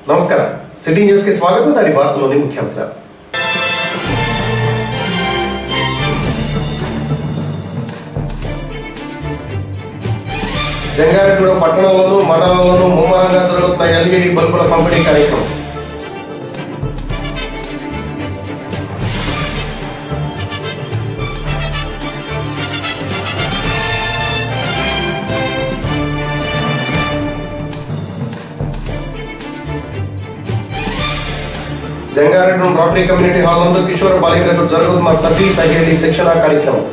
నమస్కారం city news కి స్వాగతం దాని వార్తలోని ముఖ్యాంశాలు జంగారెడ్డిగూడెం పట్టణంలోనూ మండలంలోనూ ముమ్మరంగా జరుగుతున్న ఎల్ఈడి బల్బుల పంపిణీ కార్యక్రమం జంగారెడ్డి రోటరీ కమ్యూనిటీ హాల్ నందు కిషోర బాలికలకు జరుగుతున్న సతీ సహేలి శిక్షణ కార్యక్రమం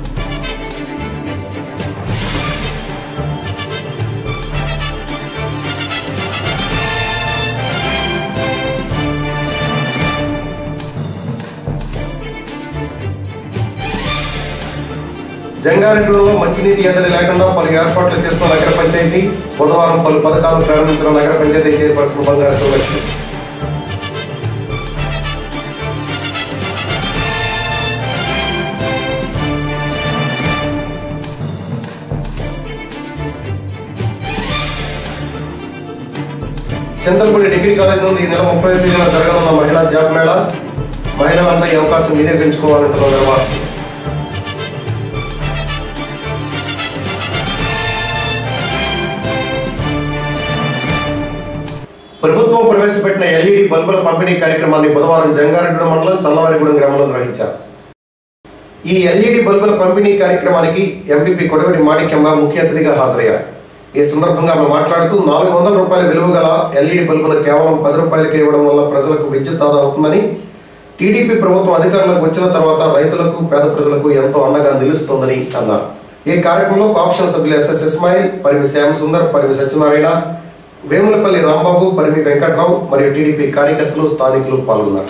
జంగారెడ్డిలో మంచినీటి ఎద్దడి లేకుండా పలు ఏర్పాట్లు చేస్తున్న నగర పంచాయతీ బుధవారం పలు పథకాలు ప్రారంభించిన నగర పంచాయతీ చైర్పర్సన్ బంగారు సులక్ష్మి చంద్రపూడి డిగ్రీ కాలేజ్ నుండి ఈ నెల ముప్పై తేదీన జరగనున్న మహిళా జాబ్ మేళా మహిళలంతా ఈ అవకాశం వినియోగించుకోవాలంటున్న నిర్వాహకులు ప్రభుత్వం ప్రవేశపెట్టిన ఎల్ఈడి బల్బుల పంపిణీ కార్యక్రమాన్ని బుధవారం జంగారెడ్డి మండలం చల్లవారిగూడెం గ్రామంలో నిర్వహించారు ఈ ఎల్ఈడి బల్బుల పంపిణీ కార్యక్రమానికి ఎంపీపీ కొడవటి మాణిక్యంగా ముఖ్య అతిథిగా హాజరయ్యారు ఈ సందర్భంగా ఆమె మాట్లాడుతూ నాలుగు వందల రూపాయల విలువ గల ఎల్ఈడి బల్బులు కేవలం పది రూపాయలకి ఇవ్వడం వల్ల ప్రజలకు విద్యుత్ ఆదా అవుతుందని టీడీపీ ప్రభుత్వం అధికారంలోకి వచ్చిన తర్వాత రైతులకు పేద ప్రజలకు ఎంతో అండగా నిలుస్తోందని అన్నారు ఈ కార్యక్రమంలో కోఆప్షన్ సభ్యులు ఎస్ఎస్ ఇస్మాయిల్ పరిమి శ్యామ సుందర్ పరిమి సత్యనారాయణ వేములపల్లి రాంబాబు పరిమి వెంకట్రావు మరియు టీడీపీ కార్యకర్తలు స్థానికులు పాల్గొన్నారు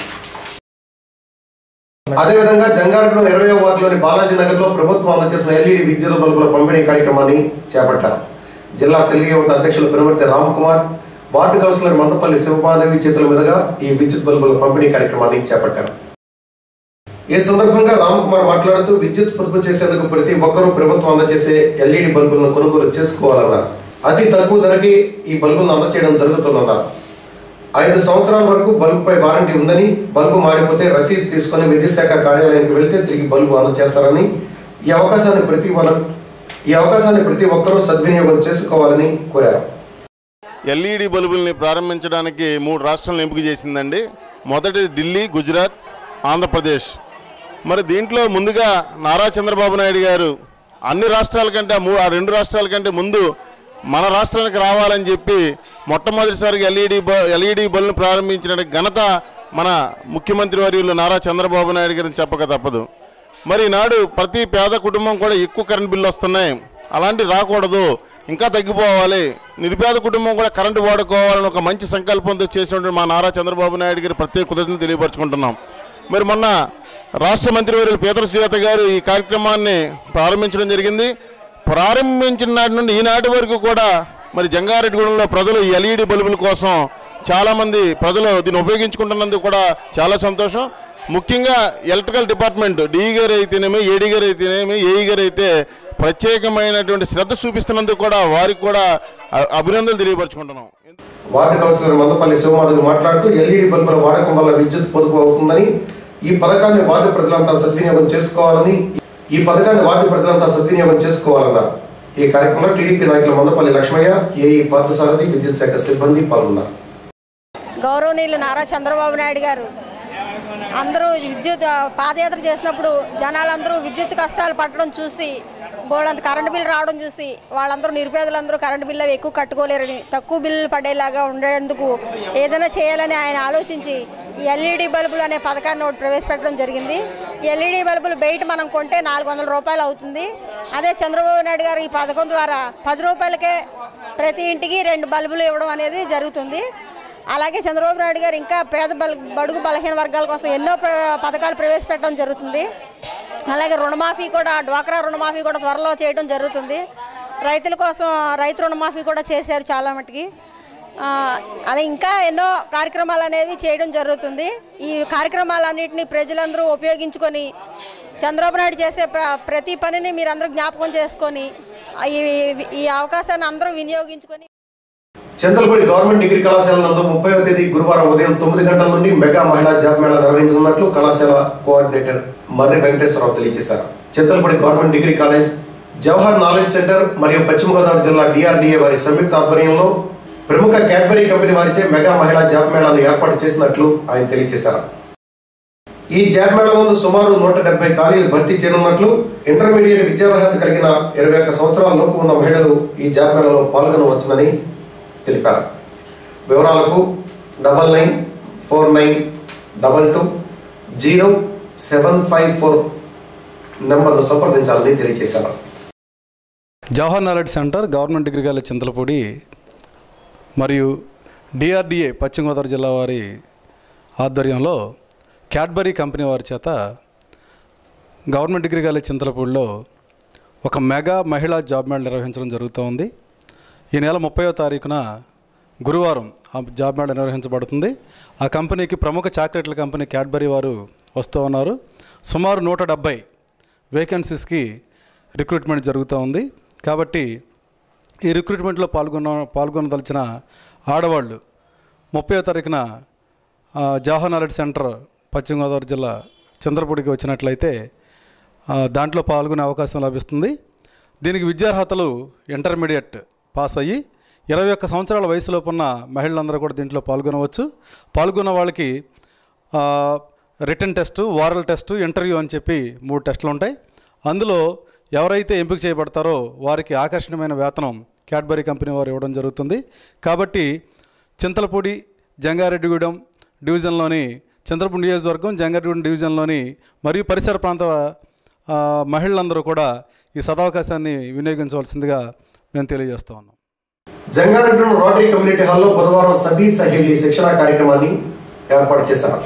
అదేవిధంగా జంగారెడ్డిలో ఇరవై వార్డులోని బాలాజీ నగర్ లో ప్రభుత్వం అందజేసిన ఎల్ఈడి విద్యుత్ బల్బుల పంపిణీ కార్యక్రమాన్ని చేపట్టారు జిల్లా తెలుగు యువత అధ్యక్షులు పెనుమర్తి రామ్ కుమార్ వార్డు కౌన్సిలర్ మందపల్లి శివపాదేవి చేతుల మీదుగా ఈ విద్యుత్ బల్బుల పంపిణీ కార్యక్రమాన్ని చేపట్టారు ఈ సందర్భంగా రామ్ కుమార్ మాట్లాడుతూ విద్యుత్ పొదుపు చేసేందుకు ప్రతి ఒక్కరూ ప్రభుత్వం అందజేసే ఎల్ఈడి బల్బులను కొనుగోలు చేసుకోవాలన్నారు అతి తక్కువ ధరకి ఈ బల్బులను అందజేయడం జరుగుతుందన్నారు ఐదు సంవత్సరాల వరకు బల్బుపై వారంటీ ఉందని బల్బు మాడిపోతే రసీదు తీసుకొని విద్యుత్ శాఖ కార్యాలయానికి వెళ్తే తిరిగి బల్బు అందజేస్తారని ఈ అవకాశాన్ని ప్రతి వన- ఈ అవకాశాన్ని ప్రతి ఒక్కరూ సద్వినియోగం చేసుకోవాలని కోరారు ఎల్ఈడి బల్బుల్ని ప్రారంభించడానికి మూడు రాష్ట్రాలను ఎంపిక చేసిందండి మొదటి ఢిల్లీ గుజరాత్ ఆంధ్రప్రదేశ్ మరి దీంట్లో ముందుగా నారా చంద్రబాబు నాయుడు గారు అన్ని రాష్ట్రాల కంటే ఆ మూ- ఆ రెండు రాష్ట్రాల కంటే ముందు మన రాష్ట్రానికి రావాలని చెప్పి మొట్టమొదటిసారిగా ఎల్ఈడి బ ఎల్ఈడి బల్బును ప్రారంభించిన ఘనత మన ముఖ్యమంత్రి వర్యులు నారా చంద్రబాబు నాయుడు గారిని చెప్పక తప్పదు మరి ఈనాడు ప్రతి పేద కుటుంబం కూడా ఎక్కువ కరెంట్ బిల్లు వస్తున్నాయి అలాంటి రాకూడదు ఇంకా తగ్గిపోవాలి నిరుపేద కుటుంబం కూడా కరెంటు వాడుకోవాలని ఒక మంచి సంకల్పంతో చేసినటువంటి మా నారా చంద్రబాబు నాయుడు గారి ప్రత్యేక కృతజ్ఞతలు తెలియపరచుకుంటున్నాం మరి మొన్న రాష్ట్ర మంత్రివర్యులు పీతల సుజాత గారు ఈ కార్యక్రమాన్ని ప్రారంభించడం జరిగింది ప్రారంభించిన నాటి నుండి ఈనాటి వరకు కూడా మరి జంగారెడ్డిగూడెంలో ప్రజలు ఈ ఎల్ఈడి బల్బుల కోసం చాలామంది ప్రజలు దీన్ని ఉపయోగించుకుంటున్నందుకు కూడా చాలా సంతోషం ముఖ్యంగా ఎలక్ట్రికల్ డిపార్ట్మెంట్ డిఈ గారు అయితేనేమి ఏడీ గారు అయితేనేమి ఏఈ గారు అయితే ప్రత్యేకమైనటువంటి శ్రద్ధ చూపిస్తున్నందుకు కూడా వారికి కూడా అ- అభినందనలు తెలియపరచుకుంటున్నాం వార్డు కౌన్సిలర్ మందపల్లి శివమాధవి మాట్లాడుతూ ఎల్ఈడి బల్బుల వాడకం వల్ల విద్యుత్ పొదుపు అవుతుందని ఈ పథకాన్ని వార్డు ప్రజలంతా సద్వినియోగం చేసుకోవాలని ఈ పథకాన్ని వార్డు ప్రజలంతా సద్వినియోగం చేసుకోవాలన్నారు ఈ కార్యక్రమంలో టీడీపీ నాయకులు మందపల్లి లక్ష్మయ్య ఏఈ పార్థసారథి విద్యుత్ శాఖ సిబ్బంది పాల్గొన్నారు గౌరవనీయులు నారా చంద్రబాబు నాయుడు గారు అందరూ విద్యుత్ ఆ, పాదయాత్ర చేసినప్పుడు జనాలందరూ విద్యుత్ కష్టాలు పట్టడం చూసి బోళ్ళంత కరెంటు బిల్లు రావడం చూసి వాళ్ళందరూ నిరుపేదలందరూ కరెంటు బిల్లు అవి ఎక్కువ కట్టుకోలేరని తక్కువ బిల్లు పడేలాగా ఉండేందుకు ఏదైనా చేయాలని ఆయన ఆలోచించి ఈ ఎల్ఈడి బల్బులు అనే పథకాన్ని ఒకటి ప్రవేశపెట్టడం జరిగింది ఈ ఎల్ఈడి బల్బులు బయట మనం కొంటే నాలుగు వందల రూపాయలు అవుతుంది అదే చంద్రబాబు నాయుడు గారు ఈ పథకం ద్వారా పది రూపాయలకే ప్రతి ఇంటికి రెండు బల్బులు ఇవ్వడం అనేది జరుగుతుంది అలాగే చంద్రబాబు నాయుడు గారు ఇంకా పేద బల బడుగు బలహీన వర్గాల కోసం ఎన్నో ప్ర- పథకాలు ప్రవేశపెట్టడం జరుగుతుంది అలాగే రుణమాఫీ కూడా డ్వాక్రా రుణమాఫీ కూడా త్వరలో చేయడం జరుగుతుంది రైతుల కోసం రైతు రుణమాఫీ కూడా చేశారు చాలా మట్టుకి ఆ, అలా ఇంకా ఎన్నో కార్యక్రమాలు అనేవి చేయడం జరుగుతుంది ఈ కార్యక్రమాలన్నింటినీ ప్రజలందరూ ఉపయోగించుకొని చంద్రబాబు నాయుడు చేసే ప్ర ప్రతి పనిని మీరందరూ జ్ఞాపకం చేసుకొని ఈ ఈ అవకాశాన్ని అందరూ వినియోగించుకొని చంద్రపూడి గవర్నమెంట్ డిగ్రీ కళాశాల నందు ముప్పై తేదీ గురువారం ఉదయం తొమ్మిది గంటల నుండి మెగా మహిళా జాబ్ మేళా నిర్వహించనున్నట్లు కళాశాల కోఆర్డినేటర్ మర్రి వెంకటేశ్వరరావు తెలియజేశారు Chintalapudi government degree college Jawahar knowledge centre మరియు పశ్చిమ గోదావరి జిల్లా డిఆర్డీఏ వారి సంయుక్త ఆధ్వర్యంలో ప్రముఖ క్యాడ్బరీ కంపెనీ వారిచే మెగా మహిళా జాబ్ మేళాను ఏర్పాటు చేసినట్లు ఆయన తెలియజేశారు ఈ జాబ్ మేళా నందు సుమారు నూట డెబ్బై ఖాళీలు భర్తీ చేయనున్నట్లు ఇంటర్మీడియట్ విద్యార్హత కలిగిన ఇరవై ఒక్క సంవత్సరాల లోపు ఉన్న మహిళలు ఈ జాబ్ మేళాలో పాల్గొనవచ్చునని తెలిపారు వివరాలకు double nine four nine double two zero seven five four నెంబర్ను సంప్రదించాలని తెలియజేశారు Jawahar knowledge centre government degree college Chintalapudi మరియు డిఆర్డిఏ పశ్చిమ గోదావరి జిల్లా వారి ఆధ్వర్యంలో క్యాడ్బరీ కంపెనీ వారి చేత గవర్నమెంట్ డిగ్రీ కాలేజ్ చింతలపూడిలో ఒక మెగా మహిళా జాబ్ మేళ నిర్వహించడం జరుగుతూ ఉంది ఈ నెల ముప్పైవ తారీఖున గురువారం ఆ జాబ్ మేళ నిర్వహించబడుతుంది ఆ కంపెనీకి ప్రముఖ చాక్లెట్ల కంపెనీ క్యాడ్బరీ వారు వస్తూ ఉన్నారు సుమారు నూట డెబ్బై వేకెన్సీస్కి రిక్రూట్మెంట్ జరుగుతూ ఉంది కాబట్టి ఈ రిక్రూట్మెంట్లో పాల్గొన్న పాల్గొనదలిచిన ఆడవాళ్ళు ముప్పై తారీఖున ఆ, జవహర్ నాలెడ్జ్ సెంటర్ పశ్చిమ గోదావరి జిల్లా చంద్రపూడికి వచ్చినట్లయితే ఆ, దాంట్లో పాల్గొనే అవకాశం లభిస్తుంది దీనికి విద్యార్హతలు ఇంటర్మీడియట్ పాస్ అయ్యి ఇరవై ఒక్క సంవత్సరాల వయసులోపు ఉన్న మహిళలందరూ కూడా దీంట్లో పాల్గొనవచ్చు పాల్గొన్న వాళ్ళకి return test oral test interview అని చెప్పి మూడు టెస్టులు ఉంటాయి అందులో ఎవరైతే ఎంపిక చేయబడతారో వారికి ఆకర్షణీయమైన వేతనం క్యాడ్బరీ కంపెనీ వారు ఇవ్వడం జరుగుతుంది కాబట్టి చింతలపూడి జంగారెడ్డిగూడెం డివిజన్లోని చంద్రపూడి నియోజకవర్గం జంగారెడ్డిగూడెం డివిజన్లోని మరియు పరిసర ప్రాంత ఆ, మహిళలందరూ కూడా ఈ సదవకాశాన్ని వినియోగించవలసిందిగా మేము తెలియజేస్తూ ఉన్నాం జంగారెడ్డి రోటరీ కమ్యూనిటీ హాల్లో బుధవారం సబీ సహేలీ శిక్షణా కార్యక్రమాన్ని ఏర్పాటు చేశారు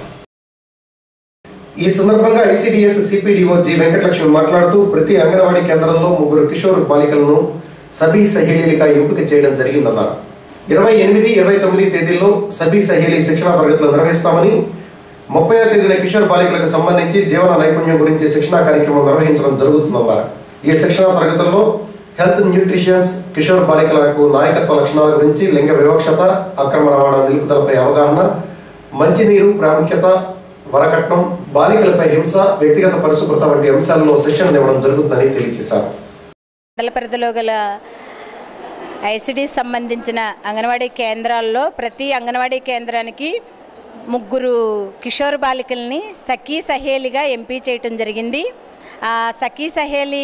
ఈ సందర్భంగా ఐసిడిఎస్ సిపిడిఓ జి వెంకటలక్ష్మి మాట్లాడుతూ ప్రతి అంగన్వాడీ కేంద్రంలో ముగ్గురు కిషోర్ బాలికలను సబీ సహేలీలుగా ఎంపిక చేయడం జరిగిందన్నారు ఇరవై ఎనిమిది ఇరవై తొమ్మిది తేదీల్లో సబీ సహేలీ శిక్షణా తరగతులు నిర్వహిస్తామని ముప్పై తేదీన కిషోర్ బాలికలకు సంబంధించి జీవన నైపుణ్యం గురించి శిక్షణా కార్యక్రమం నిర్వహించడం జరుగుతుందన్నారు ఈ శిక్షణా తరగతుల్లో హెల్త్ న్యూట్రిషన్స్ కిషోర్ బాలికలకు నాయకత్వ లక్షణాల గురించి లింగ వివక్షత అక్రమ రవాణా నిలుపుదలపై అవగాహన మంచినీరు ప్రాముఖ్యత వరకట్నం బాలికలపై హింస వ్యక్తిగత పరిశుభ్రత వంటి అంశాలలో శిక్షణ ఇవ్వడం జరుగుతుందని తెలియజేశారు మండల పరిధిలో గల ఐసిడి సంబంధించిన అంగన్వాడీ కేంద్రాల్లో ప్రతి అంగన్వాడీ కేంద్రానికి ముగ్గురు కిషోర్ బాలికల్ని సఖీ సహేలిగా ఎంపీ చేయటం జరిగింది ఆ సఖీ సహేలి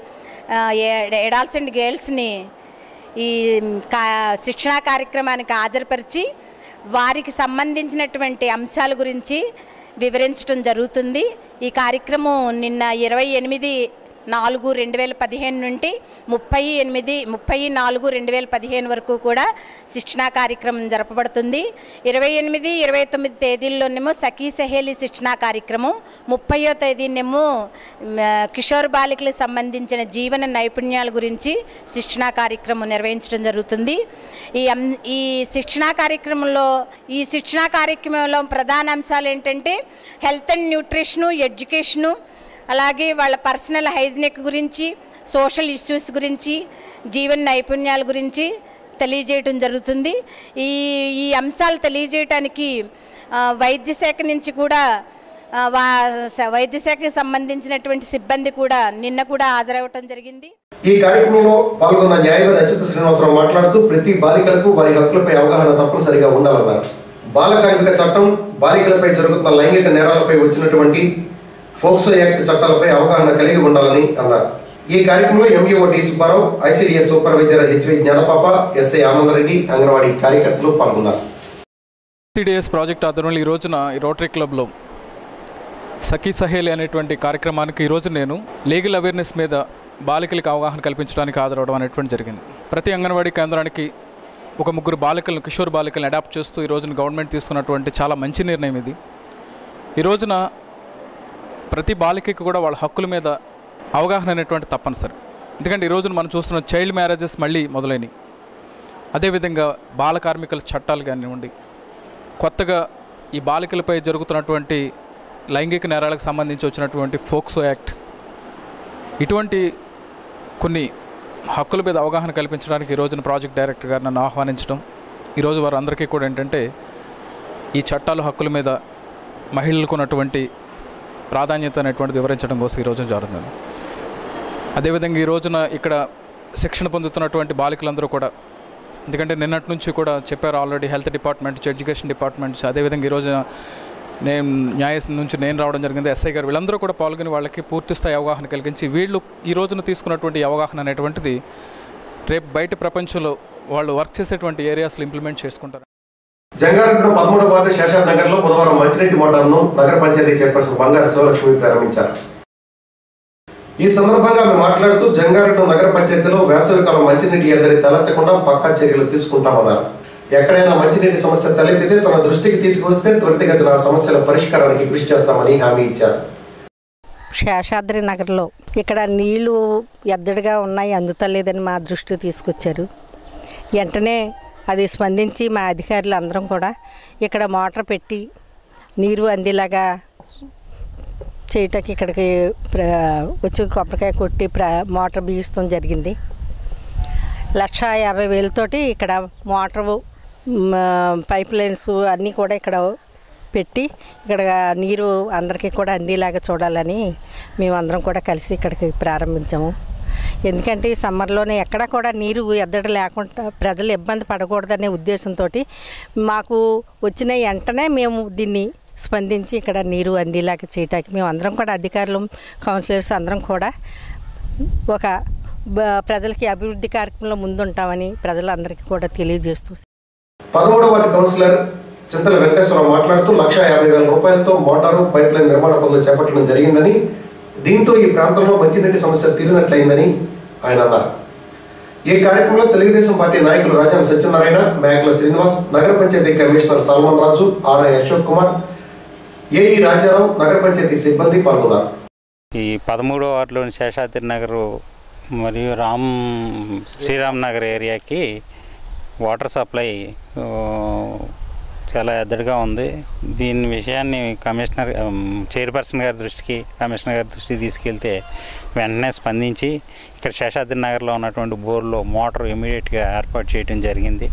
ఎడాల్స్ అండ్ గర్ల్స్ని ఈ కా శిక్షణా కార్యక్రమానికి హాజరుపరిచి వారికి సంబంధించినటువంటి అంశాల గురించి వివరించడం జరుగుతుంది ఈ కార్యక్రమం నిన్న ఇరవై ఎనిమిది నాలుగు రెండు వేల పదిహేను నుండి ముప్పై ఎనిమిది ముప్పై నాలుగు రెండు వేల పదిహేను వరకు కూడా శిక్షణా కార్యక్రమం జరపబడుతుంది ఇరవై ఎనిమిది ఇరవై తొమ్మిది తేదీల్లోనేమో సఖీ సహేలి శిక్షణా కార్యక్రమం ముప్పయో తేదీనేమో మ్, కిషోర్ బాలికలకు సంబంధించిన జీవన నైపుణ్యాల గురించి శిక్షణా కార్యక్రమం నిర్వహించడం జరుగుతుంది ఈ అం- ఈ శిక్షణా కార్యక్రమంలో ఈ శిక్షణా కార్యక్రమంలో ప్రధాన అంశాలు ఏంటంటే హెల్త్ అండ్ న్యూట్రిషను ఎడ్యుకేషను అలాగే వాళ్ళ పర్సనల్ హైజినిక్ గురించి సోషల్ ఇష్యూస్ గురించి జీవన నైపుణ్యాల గురించి తెలియజేయటం జరుగుతుంది ఈ ఈ అంశాలు తెలియజేయటానికి ఆ, వైద్య శాఖ నుంచి కూడా ఆ, వా స- వైద్య శాఖకి సంబంధించినటువంటి సిబ్బంది కూడా నిన్న కూడా హాజరవటం జరిగింది ఈ కార్యక్రమంలో పాల్గొన్న న్యాయవాది అచ్యుత శ్రీనివాసరావు మాట్లాడుతూ ప్రతి బాలికలకు వారి హక్కులపై అవగాహన తప్పనిసరిగా ఉండాలన్నారు బాల కార్మిక చట్టం బాలికలపై జరుగుతున్న లైంగిక నేరాలపై వచ్చినటువంటి ఫోక్సో యాక్ట్ చట్టాలపై అవగాహన కలిగి ఉండాలని అన్నారు ఈ కార్యక్రమంలో MEO D Subbarao ICDS supervisor HV Gnanapapa SI Anandareddy anganwadi కార్యకర్తలు పాల్గొన్నారు సిడిఎస్ ప్రాజెక్ట్ ఆధ్వర్యంలో ఈ రోజున ఈ రోటరీ క్లబ్లో సఖీ సహేలి అనేటువంటి కార్యక్రమానికి ఈరోజు నేను లీగల్ అవేర్నెస్ మీద బాలికలకు అవగాహన కల్పించడానికి హాజరవడం అనేటువంటి జరిగింది ప్రతి అంగన్వాడీ కేంద్రానికి ఒక ముగ్గురు బాలికలను కిషోర్ బాలికలను అడాప్ట్ చేస్తూ ఈ రోజున గవర్నమెంట్ తీసుకున్నటువంటి చాలా మంచి నిర్ణయం ఇది ఈ రోజున ప్రతి బాలికకి కూడా వాళ్ళ హక్కుల మీద అవగాహన అనేటువంటి తప్పనిసరి ఎందుకంటే ఈ రోజున మనం చూస్తున్న చైల్డ్ మ్యారేజెస్ మళ్ళీ మొదలైనవి అదేవిధంగా బాల కార్మికుల చట్టాలు కానివ్వండి కొత్తగా ఈ బాలికలపై జరుగుతున్నటువంటి లైంగిక నేరాలకు సంబంధించి వచ్చినటువంటి ఫోక్సో యాక్ట్ ఇటువంటి కొన్ని హక్కుల మీద అవగాహన కల్పించడానికి ఈ రోజున ప్రాజెక్ట్ డైరెక్టర్ గారు నన్ను ఆహ్వానించడం ఈరోజు వారందరికీ కూడా ఏంటంటే ఈ చట్టాల హక్కుల మీద మహిళలకు ఉన్నటువంటి ప్రాధాన్యత అనేటువంటిది వివరించడం కోసం ఈరోజు జరుగుతుంది అదేవిధంగా ఈ రోజున ఇక్కడ శిక్షణ పొందుతున్నటువంటి బాలికలందరూ కూడా ఎందుకంటే నిన్నటి నుంచి కూడా చెప్పారు already health department education departments అదేవిధంగా ఈరోజు నేను న్యాయ నుంచి నేను రావడం జరిగింది ఎస్ఐ గారు వీళ్ళందరూ కూడా పాల్గొని వాళ్ళకి పూర్తి స్థాయి అవగాహన కలిగించి వీళ్ళు ఈ రోజున తీసుకున్నటువంటి అవగాహన అనేటువంటిది రేపు బయట ప్రపంచంలో వాళ్ళు వర్క్ చేసేటువంటి ఏరియాస్లో ఇంప్లిమెంట్ చేసుకుంటారు జంగారెడ్డి పదమూడవ వార్డు శేషాద్ నగర్ లో బుధవారం మంచినీటి మోటార్ను నగర పంచాయతీ చైర్పర్సన్ బంగారు శివలక్ష్మి ప్రారంభించారు ఈ సందర్భంగా ఆమె మాట్లాడుతూ జంగారెడ్డి నగర పంచాయతీలో వేసవికాలం మంచినీటి ఎద్దడి తలెత్తకుండా పక్కా చర్యలు తీసుకుంటామన్నారు ఎక్కడైనా మంచినీటి సమస్య తలెత్తితే తన దృష్టికి తీసుకువస్తే త్వరితగతిన ఆ సమస్యల పరిష్కారానికి కృషి చేస్తామని హామీ ఇచ్చారు శేషాద్రి నగర్లో ఇక్కడ నీళ్లు ఎద్దడిగా ఉన్నాయి అందుతలేదని మా దృష్టికి తీసుకొచ్చారు వెంటనే అది స్పందించి మా అధికారులు అందరం కూడా ఇక్కడ మోటార్ పెట్టి నీరు అందేలాగా చేయటానికి ఇక్కడికి ప్ర వచ్చి కొబ్బరికాయ కొట్టి ప్ర మోటార్ బిగిస్తాం జరిగింది లక్ష యాభై వేలతోటి ఇక్కడ మోటారు మ, పైప్ లైన్స్ అన్నీ కూడా ఇక్కడ పెట్టి ఇక్కడ నీరు అందరికీ కూడా అందేలాగా చూడాలని మేమందరం కూడా కలిసి ఇక్కడికి ప్రారంభించాము ఎందుకంటే ఈ సమ్మర్లోనే ఎక్కడ కూడా నీరు ఎద్దడి లేకుండా ప్రజలు ఇబ్బంది పడకూడదనే ఉద్దేశంతో మాకు వచ్చిన వెంటనే మేము దీన్ని స్పందించి ఇక్కడ నీరు అందేలాగా చేయటానికి మేము అందరం కూడా అధికారులు కౌన్సిలర్స్ అందరం కూడా ఒక బ- ప్రజలకి అభివృద్ధి కార్యక్రమంలో ముందుంటామని ప్రజలందరికీ కూడా తెలియజేస్తూ పదమూడవ వార్డు కౌన్సిలర్ చింతల వెంకటేశ్వరరావు మాట్లాడుతూ లక్ష యాభై వేల రూపాయలతో మోటారు పైప్ లైన్ నిర్మాణ పనులు చేపట్టడం జరిగిందని దీంతో ఈ ప్రాంతంలో మంచినీటి సమస్య తీరినట్లయిందని ఆయన అన్నారు ఈ కార్యక్రమంలో తెలుగుదేశం పార్టీ నాయకులు రాజాని సత్యనారాయణ మేకల శ్రీనివాస్ నగర panchayat commissioner Salman Raju RI Ashok Kumar AE Rajarao నగర పంచాయతీ సిబ్బంది పాల్గొన్నారు ఈ పదమూడో వార్డులోని శేషాద్రి నగరు మరియు రామ్ శ్రీరామ్ నగర్ ఏరియాకి వాటర్ సప్లై ఆ, చాలా ఎద్దడిగా ఉంది దీని విషయాన్ని కమిషనర్ ఉమ్, చైర్పర్సన్ గారి దృష్టికి కమిషనర్ గారి దృష్టికి తీసుకెళ్తే వెంటనే స్పందించి ఇక్కడ శేషాద్రి నగర్లో ఉన్నటువంటి బోర్లో మోటార్ ఇమీడియట్గా ఏర్పాటు చేయడం జరిగింది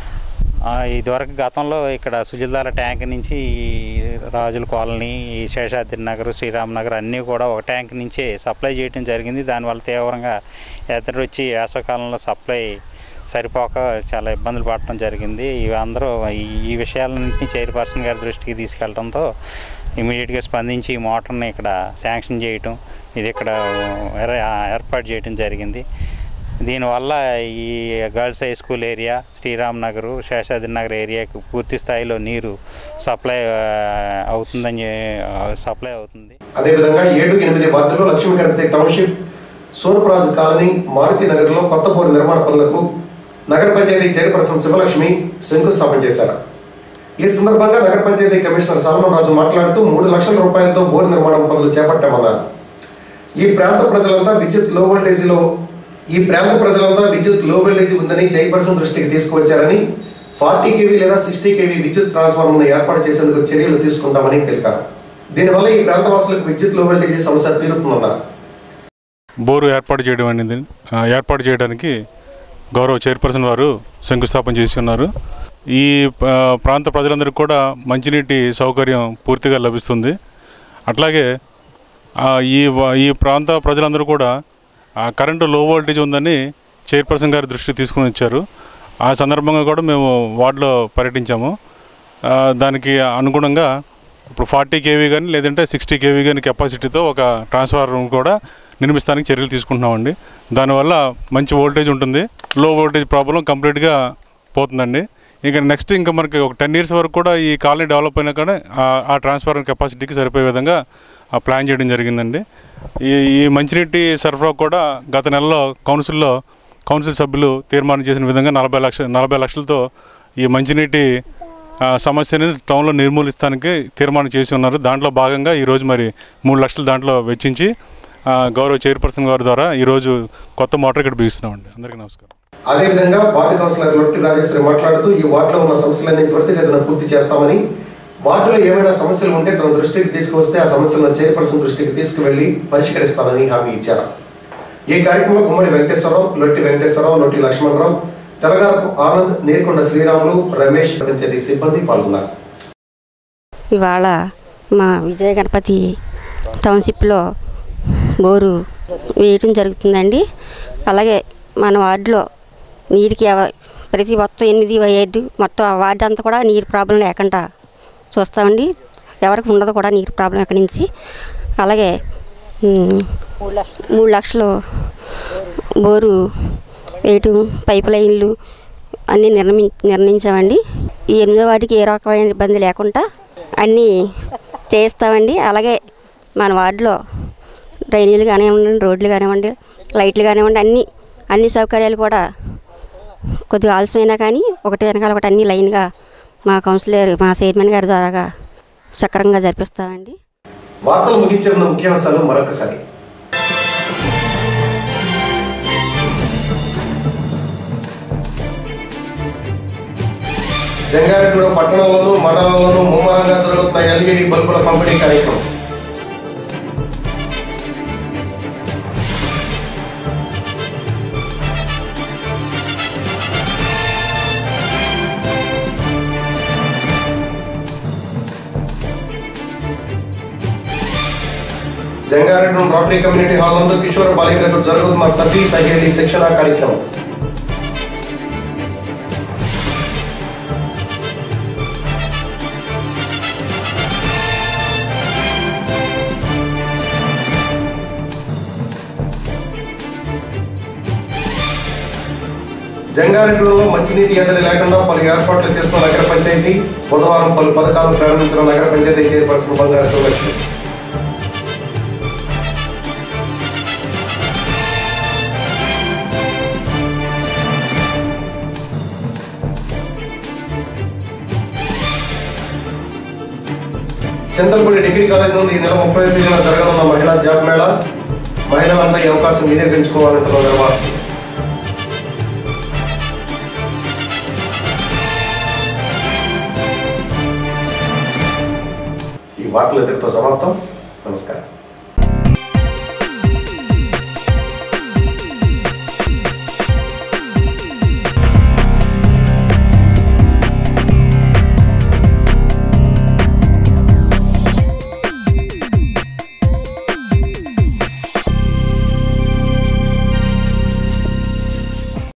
ఆ, ఇదివరకు గతంలో ఇక్కడ సుజలధార ట్యాంక్ నుంచి ఈ రాజుల కాలనీ ఈ శేషాద్రి నగర్ శ్రీరామ్ నగర్ అన్నీ కూడా ఒక ట్యాంక్ నుంచే సప్లై చేయడం జరిగింది దానివల్ల తీవ్రంగా ఎత్తడి వచ్చి వేసవకాలంలో సప్లై సరిపోక చాలా ఇబ్బందులు పడటం జరిగింది ఇవి అందరూ ఈ- ఈ విషయాలన్నింటినీ చైర్పర్సన్ గారి దృష్టికి తీసుకెళ్ళడంతో ఇమీడియట్గా స్పందించి ఈ మోటార్ని ఇక్కడ శాంక్షన్ చేయటం ఇది ఇక్కడ ఏర్- ఏర్పాటు చేయడం జరిగింది దీనివల్ల ఈ girls high school area Sriram Nagar Seshadri Nagar ఏరియాకు పూర్తి స్థాయిలో నీరు సప్లై ఆ, అవుతుందని ఆ, సప్లై అవుతుంది అదేవిధంగా ఏడు ఎనిమిది వార్డులో లక్ష్మీ గణపతి టౌన్షిప్ సూర్పరాజు కాలనీ మారుతి నగర్లో కొత్త బోరు నిర్మాణ పనులకు నగర పంచాయతీ చైర్పర్సన్ శివలక్ష్మి శంకుస్థాపన చేశారు ఈ సందర్భంగా నగర పంచాయతీ కమిషనర్ సల్మాన్ రాజు మాట్లాడుతూ మూడు లక్షల రూపాయలతో బోరు నిర్మాణం పనులు చేపట్టామన్నారు ఈ ప్రాంత ప్రజలంతా విద్యుత్ లో వోల్టేజీలో ఈ ప్రాంత ప్రజలంతా విద్యుత్ లో వోల్టేజ్ ఉందని చైర్పర్సన్ దృష్టికి తీసుకువచ్చారని ఫార్టీ కేవీ లేదా సిక్స్టీ కేవీ విద్యుత్ ట్రాన్స్ఫార్మర్ను ఏర్పాటు చేసేందుకు చర్యలు తీసుకుంటామని తెలిపారు దీనివల్ల ఈ ప్రాంత వాసులకు విద్యుత్ లో వోల్టేజీ సమస్య తీరుతుందన్నారు బోరు ఏర్పాటు చేయడం అనేది ఆ, ఏర్పాటు చేయడానికి గౌరవ చైర్పర్సన్ వారు శంకుస్థాపన చేసి ఉన్నారు ఈ ఆ, ప్రాంత ప్రజలందరికీ కూడా మంచినీటి సౌకర్యం పూర్తిగా లభిస్తుంది అట్లాగే ఆ, ఈ వ- ఈ ప్రాంత ప్రజలందరూ కూడా ఆ, కరెంటు లో వోల్టేజ్ ఉందని చైర్పర్సన్ గారి దృష్టికి తీసుకుని వచ్చారు ఆ సందర్భంగా కూడా మేము వార్డులో పర్యటించాము ఆ, దానికి అనుగుణంగా ఇప్పుడు ఫార్టీ కేవీ కానీ లేదంటే సిక్స్టీ కేవీ కానీ కెపాసిటీతో ఒక ట్రాన్స్ఫార్మర్ కూడా నిర్మిస్తానికి చర్యలు తీసుకుంటున్నామండి దానివల్ల మంచి వోల్టేజ్ ఉంటుంది లో వోల్టేజ్ ప్రాబ్లం కంప్లీట్గా పోతుందండి ఇంకా నెక్స్ట్ ఇంకా మనకి ఒక టెన్ ఇయర్స్ వరకు కూడా ఈ కాలనీ డెవలప్ అయినా కానీ ఆ- ఆ ట్రాన్స్ఫార్మర్ కెపాసిటీకి సరిపోయే విధంగా ఆ ప్లాన్ చేయడం జరిగిందండి ఈ ఈ మంచినీటి సరఫరా కూడా గత నెలలో కౌన్సిల్లో కౌన్సిల్ సభ్యులు తీర్మానం చేసిన విధంగా నలభై లక్ష నలభై లక్షలతో ఈ మంచినీటి ఆ, సమస్యని టౌన్లో నిర్మూలిస్తానికి తీర్మానం చేసి ఉన్నారు దాంట్లో భాగంగా ఈరోజు మరి మూడు లక్షలు దాంట్లో వెచ్చించి ఆ, గౌరవ చైర్పర్సన్ గారి ద్వారా ఈరోజు కొత్త మోటార్ ఇక్కడ బిగిస్తున్నామండి అందరికీ నమస్కారం అదేవిధంగా వార్డు కౌన్సిలర్ లొట్టి రాజేశ్వరి మాట్లాడుతూ ఈ వార్డులో ఉన్న సమస్యలన్నీ త్వరితగతిన పూర్తి చేస్తామని వార్డులో ఏమైనా సమస్యలు ఉంటే తన దృష్టికి తీసుకువస్తే ఆ సమస్యలను చైర్పర్సన్ దృష్టికి తీసుకువెళ్లి పరిష్కరిస్తానని హామీ ఇచ్చారు ఈ కార్యక్రమంలో గుమ్మడి వెంకటేశ్వరరావు లొట్టి వెంకటేశ్వరరావు లొట్టి లక్ష్మణరావు తెలంగాణకు ఆనంద్ నేర్కొండ శ్రీరాములు రమేష్ పంచాయతీ సిబ్బంది పాల్గొన్నారు ఇవాళ మా విజయ గణపతి టౌన్షిప్లో బోరు వేయటం జరుగుతుందండి అలాగే మన వార్డులో నీటికి ఎవ- ప్రతి మొత్తం ఎనిమిది ఐదు మొత్తం ఆ వార్డు అంతా కూడా నీరు ప్రాబ్లం లేకుండా చూస్తామండి ఎవరికి ఉండదు కూడా నీరు ప్రాబ్లం ఎక్కడి నుంచి అలాగే ఉమ్, మూడు లక్షలు బోరు వేయటం పైప్ లైన్లు అన్నీ నిర్మి నిర్ణయించామండి ఈ ఎనిమిదో వాటికి ఏ రకమైన ఇబ్బంది లేకుండా అన్నీ చేయిస్తామండి అలాగే మన వార్డులో డ్రైనేజీలు కానివ్వండి రోడ్లు కానివ్వండి లైట్లు కానివ్వండి అన్ని అన్ని సౌకర్యాలు కూడా కొద్దిగా ఆలస్యమైనా కానీ ఒకటి వెనకాల ఒకటి అన్ని లైన్గా మా కౌన్సిలర్ మా చైర్మన్ గారి ద్వారాగా సక్రమంగా జరిపిస్తామండి వార్తలు ముగించే ముందు ముఖ్యాంశాలు మరొకసారి జంగారెడ్డిగూడ పట్టణంలోనూ మండలంలోనూ ముమ్మరంగా జరుగుతున్న ఎల్ఈడి బల్బుల పంపిణీ కార్యక్రమం జంగారెడ్డి రోటరీ కమ్యూనిటీ హాల్ నందు కిషోర బాలికలకు జరుగుతున్న సతీ సహేలి శిక్షణ కార్యక్రమం జంగారెడ్డిలో మంచినీటి ఎద్దడి లేకుండా పలు ఏర్పాట్లు చేస్తున్న నగర పంచాయతీ బుధవారం పలు పథకాలను ప్రారంభించిన నగర పంచాయతీ చైర్పర్సన్ బంగారు శివలక్ష్మి చంద్రపూడి డిగ్రీ కాలేజ్ నుండి ఈ నెల ముప్పై తేదీన జరగనున్న మహిళా జాబ్ మేళా మహిళలంతా ఈ అవకాశం వినియోగించుకోవాలంటున్న నిర్వాహకులు ఈ వార్తలు ఇద్దరితో సమాప్తం నమస్కారం